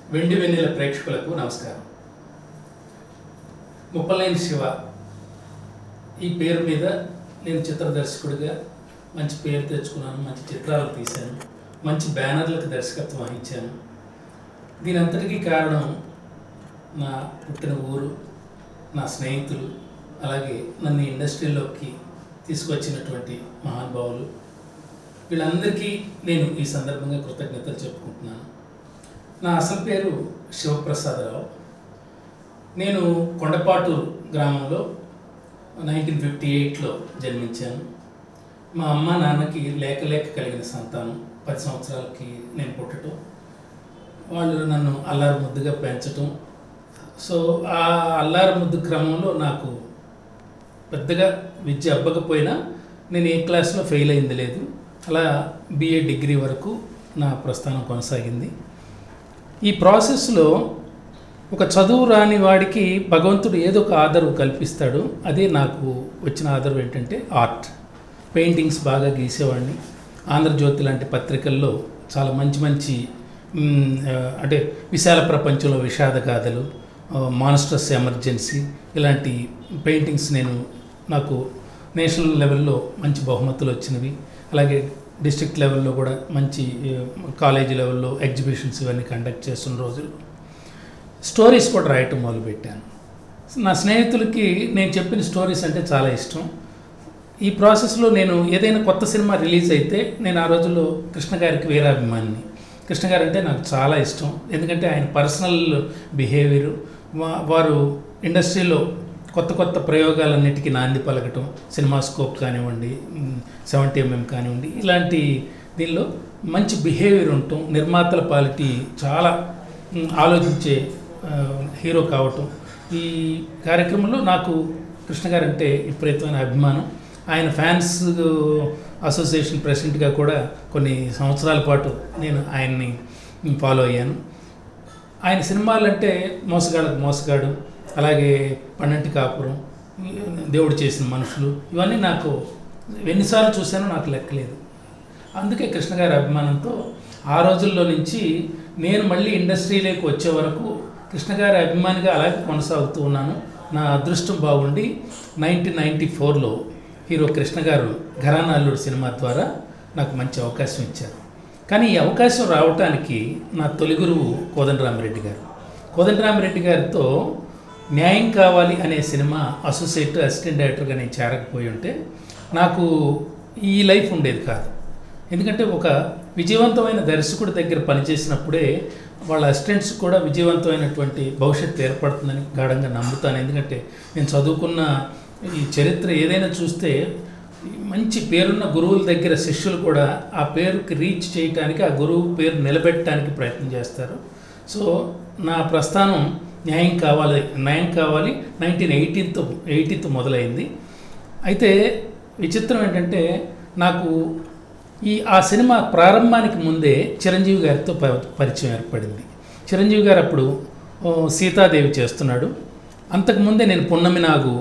వెండి వెన్నెల ప్రేక్షకులకు నమస్కారం ముప్పలేని శివ ఈ పేరు మీద నేను చిత్ర దర్శకుడిగా మంచి పేరు తెచ్చుకున్నాను మంచి చిత్రాలు తీశాను మంచి బ్యానర్లకు దర్శకత్వం వహించాను దీని అంతటికీ కారణం నా పుట్టిన ఊరు నా స్నేహితులు అలాగే నన్ను ఈ ఇండస్ట్రీలోకి తీసుకొచ్చినటువంటి మహానుభావులు వీళ్ళందరికీ నేను ఈ సందర్భంగా కృతజ్ఞతలు చెప్పుకుంటున్నాను నా అసలు పేరు శివప్రసాదరావు నేను కొండపాటూరు గ్రామంలో నైన్టీన్ ఫిఫ్టీ ఎయిట్లో జన్మించాను మా అమ్మ నాన్నకి లేక లేక కలిగిన సంతానం పది సంవత్సరాలకి నేను పుట్టడం వాళ్ళు నన్ను అల్లారు ముద్దుగా పెంచటం సో ఆ అల్లారు ముద్దు క్రమంలో నాకు పెద్దగా విద్య అవ్వకపోయినా నేను ఏ క్లాస్లో ఫెయిల్ అయింది లేదు అలా బిఏ డిగ్రీ వరకు నా ప్రస్థానం కొనసాగింది ఈ ప్రాసెస్లో ఒక చదువు రాని వాడికి భగవంతుడు ఏదో ఒక ఆదరవు కల్పిస్తాడు అదే నాకు వచ్చిన ఆదరవు ఏంటంటే ఆర్ట్ పెయింటింగ్స్ బాగా గీసేవాడిని ఆంధ్రజ్యోతి లాంటి పత్రికల్లో చాలా మంచి మంచి మ్, ఆ, అంటే విశాల ప్రపంచంలో విషాద గాథలు మాన్స్టర్స్ ఎమర్జెన్సీ ఇలాంటి పెయింటింగ్స్ నేను నాకు నేషనల్ లెవెల్లో మంచి బహుమతులు వచ్చినవి అలాగే డిస్ట్రిక్ట్ లెవెల్లో కూడా మంచి కాలేజీ లెవెల్లో ఎగ్జిబిషన్స్ ఇవన్నీ కండక్ట్ చేస్తున్న రోజులు స్టోరీస్ కూడా రాయటం మొదలుపెట్టాను నా స్నేహితులకి నేను చెప్పిన స్టోరీస్ అంటే చాలా ఇష్టం ఈ ప్రాసెస్లో నేను ఏదైనా కొత్త సినిమా రిలీజ్ అయితే నేను ఆ రోజుల్లో కృష్ణ గారికి వీరాభిమానిని కృష్ణ గారు అంటే నాకు చాలా ఇష్టం ఎందుకంటే ఆయన పర్సనల్ బిహేవియర్ వారు ఇండస్ట్రీలో కొత్త కొత్త ప్రయోగాలన్నిటికీ నాంది పలకటం సినిమా స్కోప్ కానివ్వండి సెవెంటీ ఎంఎం కానివ్వండి ఇలాంటి దీనిలో మంచి బిహేవియర్ ఉండటం నిర్మాతల పాలిటీ చాలా మ్, ఆలోచించే ఆ, హీరో కావటం ఈ కార్యక్రమంలో నాకు కృష్ణ గారు అంటే విపరీతమైన అభిమానం ఆయన ఫ్యాన్స్ అసోసియేషన్ ప్రెసిడెంట్గా కూడా కొన్ని సంవత్సరాల పాటు నేను ఆయన్ని ఫాలో అయ్యాను ఆయన సినిమాలు అంటే మోసగాళ్ళకు మోసగాడు అలాగే పన్నెంటి కాపురం దేవుడు చేసిన మనుషులు ఇవన్నీ నాకు ఎన్నిసార్లు చూశానో నాకు లెక్కలేదు అందుకే కృష్ణ గారి అభిమానంతో ఆ రోజుల్లో నుంచి నేను మళ్ళీ ఇండస్ట్రీలోకి వచ్చే వరకు కృష్ణ గారి అభిమానిగా అలాగే కొనసాగుతూ ఉన్నాను నా అదృష్టం బాగుండి నైన్టీన్ నైంటీ ఫోర్లో హీరో కృష్ణ గారు ఘరానా అల్లుడు సినిమా ద్వారా నాకు మంచి అవకాశం ఇచ్చారు కానీ ఈ అవకాశం రావటానికి నా తొలి గురువు కోదండరామిరెడ్డి గారు కోదండరామిరెడ్డి గారితో న్యాయం కావాలి అనే సినిమా అసోసియేట్ అసిస్టెంట్ డైరెక్టర్గా నేను చేరకపోయి ఉంటే నాకు ఈ లైఫ్ ఉండేది కాదు ఎందుకంటే ఒక విజయవంతమైన దర్శకుడి దగ్గర పనిచేసినప్పుడే వాళ్ళ అసిస్టెంట్స్ కూడా విజయవంతమైనటువంటి భవిష్యత్తు ఏర్పడుతుందని గాఢంగా నమ్ముతాను ఎందుకంటే నేను చదువుకున్న ఈ చరిత్ర ఏదైనా చూస్తే మంచి పేరున్న గురువుల దగ్గర శిష్యులు కూడా ఆ పేరుకి రీచ్ చేయటానికి ఆ గురువు పేరు నిలబెట్టడానికి ప్రయత్నం చేస్తారు సో నా ప్రస్థానం న్యాయం కావాలి న్యాయం కావాలి నైన్టీన్ ఎయిటీన్త్ ఎయిటీన్త్ మొదలైంది అయితే విచిత్రం ఏంటంటే నాకు ఈ ఆ సినిమా ప్రారంభానికి ముందే చిరంజీవి గారితో ప- పరిచయం ఏర్పడింది చిరంజీవి గారు అప్పుడు ఓ, సీతాదేవి చేస్తున్నాడు అంతకుముందే నేను పున్నమి నాగు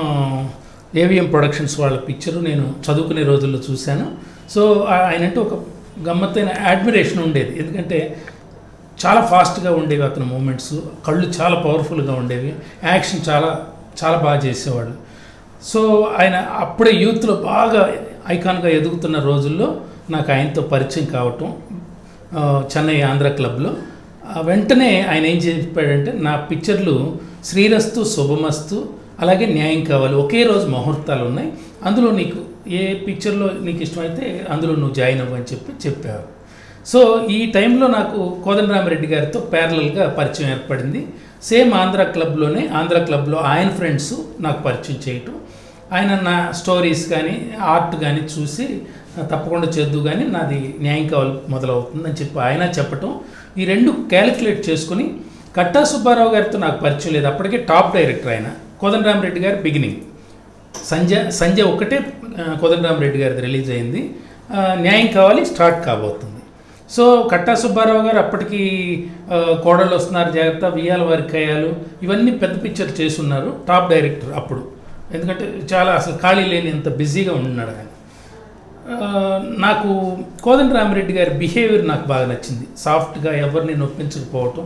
ఏవిఎం ప్రొడక్షన్స్ వాళ్ళ పిక్చరు నేను చదువుకునే రోజుల్లో చూశాను సో ఆ- ఆయనంటే ఒక గమ్మత్తైన అడ్మిరేషన్ ఉండేది ఎందుకంటే చాలా ఫాస్ట్గా ఉండేవి అతని మూమెంట్స్ కళ్ళు చాలా పవర్ఫుల్గా ఉండేవి యాక్షన్ చాలా చాలా బాగా చేసేవాళ్ళు సో ఆయన అప్పుడే యూత్లో బాగా ఐకాన్గా ఎదుగుతున్న రోజుల్లో నాకు ఆయనతో పరిచయం కావటం ఆ, చెన్నై ఆంధ్ర క్లబ్లో ఆ, వెంటనే ఆయన ఏం చెప్పాడంటే నా పిక్చర్లు శ్రీరస్తు శుభమస్తు అలాగే న్యాయం కావాలి ఒకే రోజు ముహూర్తాలు ఉన్నాయి అందులో నీకు ఏ పిక్చర్లో నీకు ఇష్టమైతే అందులో నువ్వు జాయిన్ అవ్వని చెప్పి చెప్పారు సో ఈ టైంలో నాకు కోదండరామరెడ్డి గారితో ప్యారలల్గా పరిచయం ఏర్పడింది సేమ్ ఆంధ్ర క్లబ్లోనే ఆంధ్ర క్లబ్లో ఆయన ఫ్రెండ్స్ నాకు పరిచయం చేయటం ఆయన నా స్టోరీస్ కానీ ఆర్ట్ కానీ చూసి తప్పకుండా చేద్దు కానీ నాది న్యాయం కావాలి మొదలవుతుందని చెప్పి ఆయన చెప్పటం ఈ రెండు క్యాలిక్యులేట్ చేసుకుని కట్టా సుబ్బారావు గారితో నాకు పరిచయం లేదు అప్పటికే టాప్ డైరెక్టర్ ఆయన కోదండరామరెడ్డి గారి బిగినింగ్ సంజయ్ సంజయ్ ఒక్కటే ఆ, కోదండరామరెడ్డి గారిది రిలీజ్ అయింది ఆ, న్యాయం కావాలి స్టార్ట్ కాబోతుంది సో కట్టా సుబ్బారావు గారు అప్పటికి ఆ, కోడళ్ళు వస్తున్నారు జాగ్రత్త వియ్యాల వారి కయ్యాలు ఇవన్నీ పెద్ద పిక్చర్ చేసున్నారు టాప్ డైరెక్టర్ అప్పుడు ఎందుకంటే చాలా అసలు ఖాళీ లేని అంత బిజీగా ఉన్నాడు ఆయన ఆ, నాకు కోదండ రామిరెడ్డి గారి బిహేవియర్ నాకు బాగా నచ్చింది సాఫ్ట్గా ఎవరిని నొప్పించకపోవటం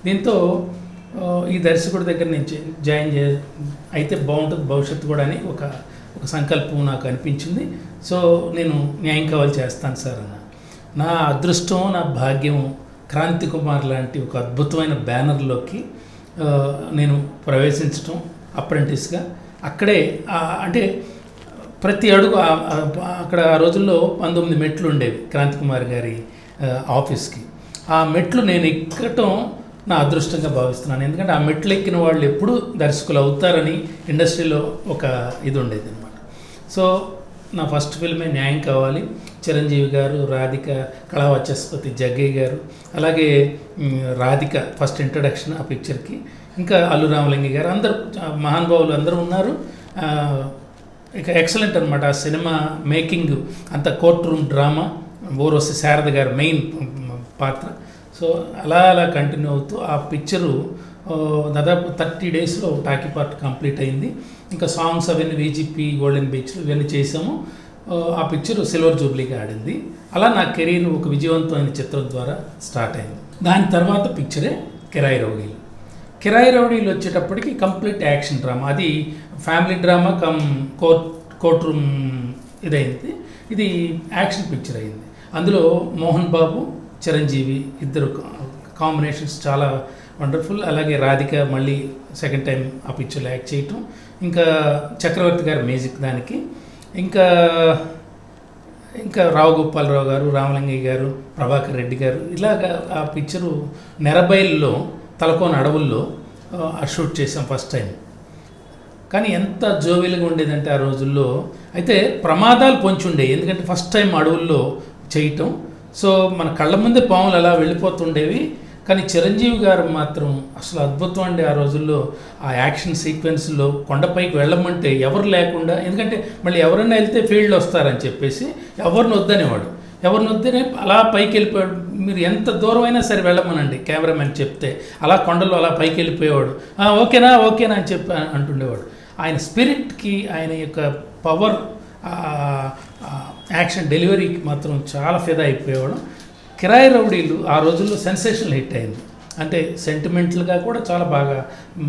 దీంతో ఆ, ఈ దర్శకుడి దగ్గర నుంచి జాయిన్ చే అయితే బాగుంటుంది భవిష్యత్తు కూడా అని ఒక ఒక సంకల్పం నాకు అనిపించింది సో నేను న్యాయం కావాలి చేస్తాను సార్ అన్న నా అదృష్టం నా భాగ్యం క్రాంతి కుమార్ లాంటి ఒక అద్భుతమైన బ్యానర్లోకి ఆ, నేను ప్రవేశించడం అప్రెంటిస్గా అక్కడే ఆ, అంటే ప్రతి అడుగు ఆ- ఆ- అక్కడ ఆ రోజుల్లో పంతొమ్మిది మెట్లు ఉండేవి క్రాంతి కుమార్ గారి ఆ, ఆఫీస్కి ఆ మెట్లు నేను ఎక్కటం నా అదృష్టంగా భావిస్తున్నాను ఎందుకంటే ఆ మెట్లు ఎక్కిన వాళ్ళు ఎప్పుడు దర్శకులు అవుతారని ఇండస్ట్రీలో ఒక ఇది ఉండేది అనమాట సో నా ఫస్ట్ ఫిల్మే న్యాయం కావాలి చిరంజీవి గారు రాధిక కళావచస్పతి జగ్గయ్య గారు అలాగే మ్, రాధిక ఫస్ట్ ఇంట్రడక్షన్ ఆ పిక్చర్కి ఇంకా అల్లు రామలింగి గారు అందరూ ఆ, మహానుభావులు అందరూ ఉన్నారు ఆ, ఇక ఎక్సలెంట్ అనమాట ఆ సినిమా మేకింగ్ అంత కోర్ట్ రూమ్ డ్రామా ఓరోసి శారద గారు మెయిన్ పాత్ర సో అలా అలా కంటిన్యూ అవుతూ ఆ పిక్చరు ఆ, దాదాపు థర్టీ డేస్లో టాకీ పార్ట్ కంప్లీట్ అయింది ఇంకా సాంగ్స్ అవన్నీ వీజీపీ గోల్డెన్ బీచ్ ఇవన్నీ చేసాము ఆ, ఆ పిక్చర్ సిల్వర్ జూబ్లీగా ఆడింది అలా నా కెరీర్ ఒక విజయవంతమైన చిత్రం ద్వారా స్టార్ట్ అయింది దాని తర్వాత పిక్చరే కిరాయి రౌడీలు కిరాయి రౌడీలు వచ్చేటప్పటికి కంప్లీట్ యాక్షన్ డ్రామా అది family drama cum court court room ఇదైంది ఇది యాక్షన్ పిక్చర్ అయింది అందులో మోహన్ బాబు చిరంజీవి ఇద్దరు కాంబినేషన్స్ చాలా వండర్ఫుల్ అలాగే రాధిక మళ్ళీ సెకండ్ టైం ఆ పిక్చర్లో యాక్ట్ చేయటం ఇంకా చక్రవర్తి గారి మ్యూజిక్ దానికి ఇంకా ఇంకా రావు గోపాలరావు గారు రామలింగయ్య గారు ప్రభాకర్ రెడ్డి గారు ఇలాగా ఆ పిక్చరు నెరబైల్లో తలకోన అడవుల్లో ఆ, షూట్ చేసాం ఫస్ట్ టైం కానీ ఎంత జోవిలుగా ఉండేదంటే ఆ రోజుల్లో అయితే ప్రమాదాలు పొంచి ఉండేవి ఎందుకంటే ఫస్ట్ టైం అడవుల్లో చేయటం సో మన కళ్ళ ముందే పాములు అలా వెళ్ళిపోతుండేవి కానీ చిరంజీవి గారు మాత్రం అసలు అద్భుతం అండి ఆ రోజుల్లో ఆ యాక్షన్ సీక్వెన్స్లో కొండపైకి వెళ్ళమంటే ఎవరు లేకుండా ఎందుకంటే మళ్ళీ ఎవరైనా వెళ్తే ఫీల్డ్ వస్తారని చెప్పేసి ఎవరిని వద్దనేవాడు ఎవరిని వద్దనే అలా పైకి వెళ్ళిపోయాడు మీరు ఎంత దూరం అయినా సరే వెళ్ళమనండి కెమెరామెన్ చెప్తే అలా కొండలో అలా పైకి వెళ్ళిపోయేవాడు "ఆ, ఓకేనా ఓకేనా అని చెప్పి అంటుండేవాడు ఆయన స్పిరిట్కి ఆయన యొక్క పవర్ యాక్షన్ డెలివరీకి మాత్రం చాలా ఫిదా అయిపోయేవాడు కిరాయి రౌడీలు ఆ రోజుల్లో సెన్సేషనల్ హిట్ అయింది అంటే సెంటిమెంటల్గా కూడా చాలా బాగా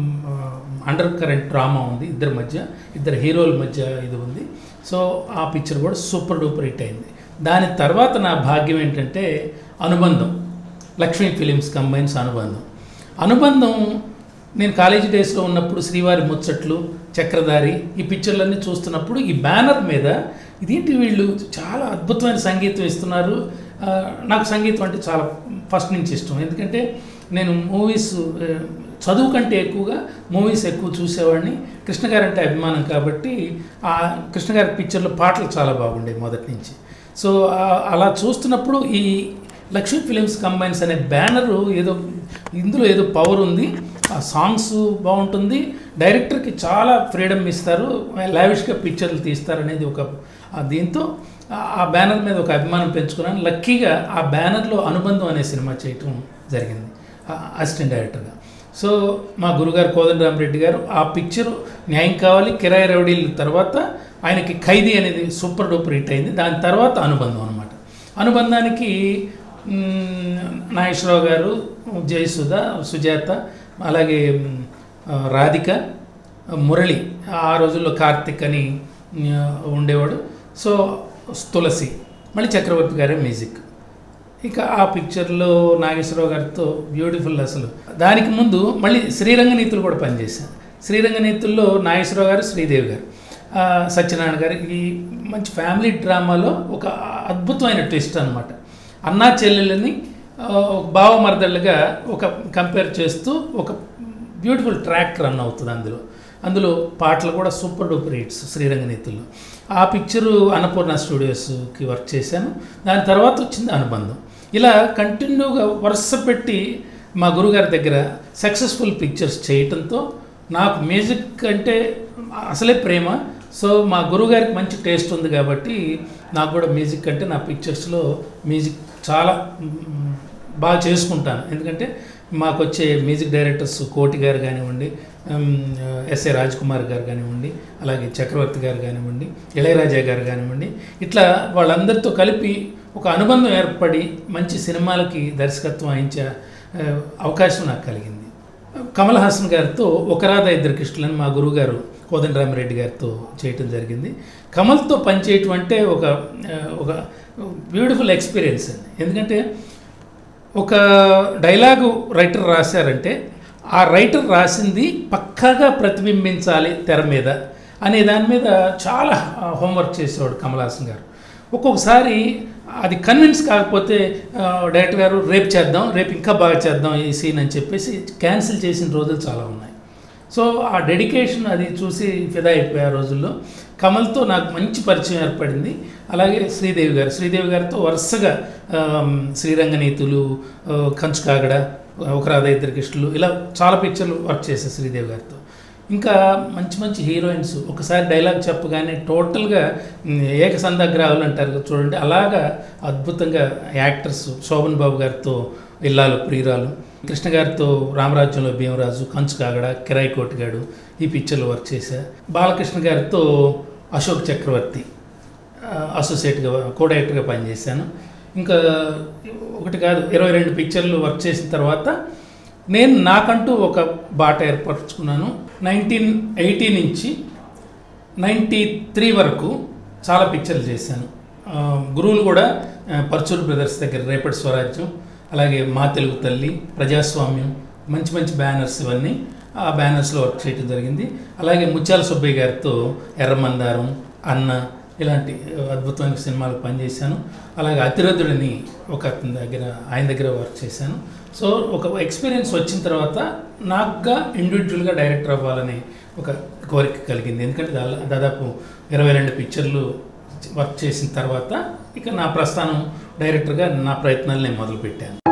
అండర్ కరెంట్ డ్రామా ఉంది ఇద్దరి మధ్య ఇద్దరు హీరోల మధ్య ఇది ఉంది సో ఆ పిక్చర్ కూడా సూపర్ డూపర్ హిట్ అయింది దాని తర్వాత నా భాగ్యం ఏంటంటే అనుబంధం లక్ష్మీ ఫిలిమ్స్ కంబైన్స్ అనుబంధం అనుబంధం నేను కాలేజీ డేస్లో ఉన్నప్పుడు శ్రీవారి ముచ్చట్లు చక్రధారి ఈ పిక్చర్లన్నీ చూస్తున్నప్పుడు ఈ బ్యానర్ మీద ఇదేంటి వీళ్ళు చాలా అద్భుతమైన సంగీతం ఇస్తున్నారు ఆ, నాకు సంగీతం అంటే చాలా ఫస్ట్ నుంచి ఇష్టం ఎందుకంటే నేను మూవీస్ చదువు కంటే ఎక్కువగా మూవీస్ ఎక్కువ చూసేవాడిని కృష్ణ గారు అంటే అభిమానం కాబట్టి ఆ కృష్ణ గారి పిక్చర్లో పాటలు చాలా బాగుండేవి మొదటి నుంచి సో ఆ- అలా చూస్తున్నప్పుడు ఈ లక్ష్మీ ఫిలిమ్స్ కంబైన్స్ అనే బ్యానరు ఏదో ఇందులో ఏదో పవర్ ఉంది ఆ సాంగ్స్ బాగుంటుంది డైరెక్టర్కి చాలా ఫ్రీడమ్ ఇస్తారు లావిష్గా పిక్చర్లు తీస్తారు అనేది ఒక ఆ దీంతో ఆ- ఆ బ్యానర్ మీద ఒక అభిమానం పెంచుకున్నాను లక్కీగా ఆ బ్యానర్లో అనుబంధం అనే సినిమా చేయటం జరిగింది అసిస్టెంట్ డైరెక్టర్గా సో మా గురుగారు కోదండరామరెడ్డి గారు ఆ పిక్చర్ న్యాయం కావాలి కిరాయి రౌడీల తర్వాత ఆయనకి ఖైదీ అనేది సూపర్ డూపర్ హిట్ అయింది దాని తర్వాత అనుబంధం అనమాట అనుబంధానికి మ్, నాగేశ్వరరావు గారు జయసుధ సుజాత అలాగే మ్, ఆ, రాధిక మురళి ఆ రోజుల్లో కార్తిక్ అని ఆ, ఉండేవాడు సో తులసి మళ్ళీ చక్రవర్తి గారే మ్యూజిక్ ఇక ఆ పిక్చర్లో నాగేశ్వరరావు గారితో బ్యూటిఫుల్ అసలు దానికి ముందు మళ్ళీ శ్రీరంగనీతులు కూడా పనిచేశాను శ్రీరంగనీతుల్లో నాగేశ్వరరావు గారు శ్రీదేవి గారు ఆ, సత్యనారాయణ గారు ఈ మంచి ఫ్యామిలీ డ్రామాలో ఒక అద్భుతమైన ట్విస్ట్ అనమాట అన్నా చెల్లెలని ఆ, ఒక బావమరదళ్ళుగా ఒక కంపేర్ చేస్తూ ఒక బ్యూటిఫుల్ ట్రాక్ రన్ అవుతుంది అందులో అందులో పాటలు కూడా సూపర్ డూపర్ హిట్స్ శ్రీరంగనీతుల్లో ఆ పిక్చరు అన్నపూర్ణ స్టూడియోస్కి వర్క్ చేశాను దాని తర్వాత వచ్చింది అనుబంధం ఇలా కంటిన్యూగా వరుస పెట్టి మా గురుగారి దగ్గర సక్సెస్ఫుల్ పిక్చర్స్ చేయటంతో నాకు మ్యూజిక్ అంటే అసలే ప్రేమ సో మా గురుగారికి మంచి టేస్ట్ ఉంది కాబట్టి నాకు కూడా మ్యూజిక్ అంటే నా పిక్చర్స్లో మ్యూజిక్ చాలా మ్, బాగా చేసుకుంటాను ఎందుకంటే మాకు వచ్చే మ్యూజిక్ డైరెక్టర్స్ కోటి గారు కానివ్వండి ఉమ్, ఎస్ఏ రాజ్ కుమార్ గారు కానివ్వండి అలాగే చక్రవర్తి గారు కానివ్వండి ఇళయరాజా గారు కానివ్వండి ఇట్లా వాళ్ళందరితో కలిపి ఒక అనుబంధం ఏర్పడి మంచి సినిమాలకి దర్శకత్వం వహించా ఆ, అవకాశం నాకు కలిగింది కమల్ హాసన్ గారితో ఒక రాధా ఇద్దరు కృష్ణులని మా గురువుగారు కోదండరామిరెడ్డి గారితో చేయటం జరిగింది కమల్తో పనిచేయటం అంటే ఒక ఆ, ఒక బ్యూటిఫుల్ ఎక్స్పీరియన్స్ అండి ఎందుకంటే ఒక డైలాగు రైటర్ రాశారంటే ఆ రైటర్ రాసింది పక్కాగా ప్రతిబింబించాలి తెర మీద అనే దాని మీద చాలా హోంవర్క్ చేసేవాడు కమల్ హాసన్ గారు ఒక్కొక్కసారి అది కన్విన్స్ కాకపోతే ఆ, డైరెక్టర్ గారు రేపు చేద్దాం రేపు ఇంకా బాగా చేద్దాం ఈ సీన్ అని చెప్పేసి క్యాన్సిల్ చేసిన రోజులు చాలా ఉన్నాయి సో ఆ డెడికేషన్ అది చూసి ఫిదా అయిపోయే ఆ రోజుల్లో కమల్తో నాకు మంచి పరిచయం ఏర్పడింది అలాగే శ్రీదేవి గారు శ్రీదేవి గారితో వరుసగా ఆమ్, శ్రీరంగనీతులు ఆ, కంచు కాగడ ఒక రాధా ఇద్దరు కృష్ణులు ఇలా చాలా పిక్చర్లు వర్క్ చేశాను శ్రీదేవి గారితో ఇంకా మంచి మంచి హీరోయిన్స్ ఒకసారి డైలాగ్ చెప్పగానే టోటల్గా ఉమ్, ఏకసంధాగ్రాహులు అంటారు కదా చూడండి అలాగా అద్భుతంగా యాక్టర్స్ శోభన్ బాబు గారితో ఇల్లాలు ప్రియురాలు కృష్ణ గారితో రామరాజ్యంలో భీమరాజు కంచు కాగడ కిరాయి కోటిగాడు ఈ పిక్చర్లో వర్క్ చేశా బాలకృష్ణ గారితో అశోక్ చక్రవర్తి ఆ, అసోసియేట్గా కో డైరెక్టర్గా పనిచేశాను ఇంకా ఒకటి కాదు ఇరవై రెండు పిక్చర్లు వర్క్ చేసిన తర్వాత నేను నాకంటూ ఒక బాట ఏర్పరచుకున్నాను నైన్టీన్ ఎయిటీ నుంచి నైంటీ త్రీ వరకు చాలా పిక్చర్లు చేశాను ఆ, గురువులు కూడా ఆ, పర్చూరు బ్రదర్స్ దగ్గర రేపటి స్వరాజ్యం అలాగే మా తెలుగు తల్లి ప్రజాస్వామ్యం మంచి మంచి బ్యానర్స్ ఇవన్నీ ఆ బ్యానర్స్లో వర్క్ చేయడం జరిగింది అలాగే ముత్యాల సుబ్బయ్య గారితో ఎర్రమందారం అన్న ఇలాంటి అద్భుతమైన సినిమాలు పనిచేశాను అలాగే అతిరథుడిని ఒక అతని దగ్గర ఆయన దగ్గర వర్క్ చేశాను సో ఒక ఎక్స్పీరియన్స్ వచ్చిన తర్వాత నాకుగా ఇండివిజువల్గా డైరెక్టర్ అవ్వాలని ఒక కోరిక కలిగింది ఎందుకంటే దాదా- దాదాపు ఇరవై రెండు పిక్చర్లు వర్క్ చేసిన తర్వాత ఇక నా ప్రస్థానం డైరెక్టర్గా నా ప్రయత్నాలు నేను మొదలుపెట్టాను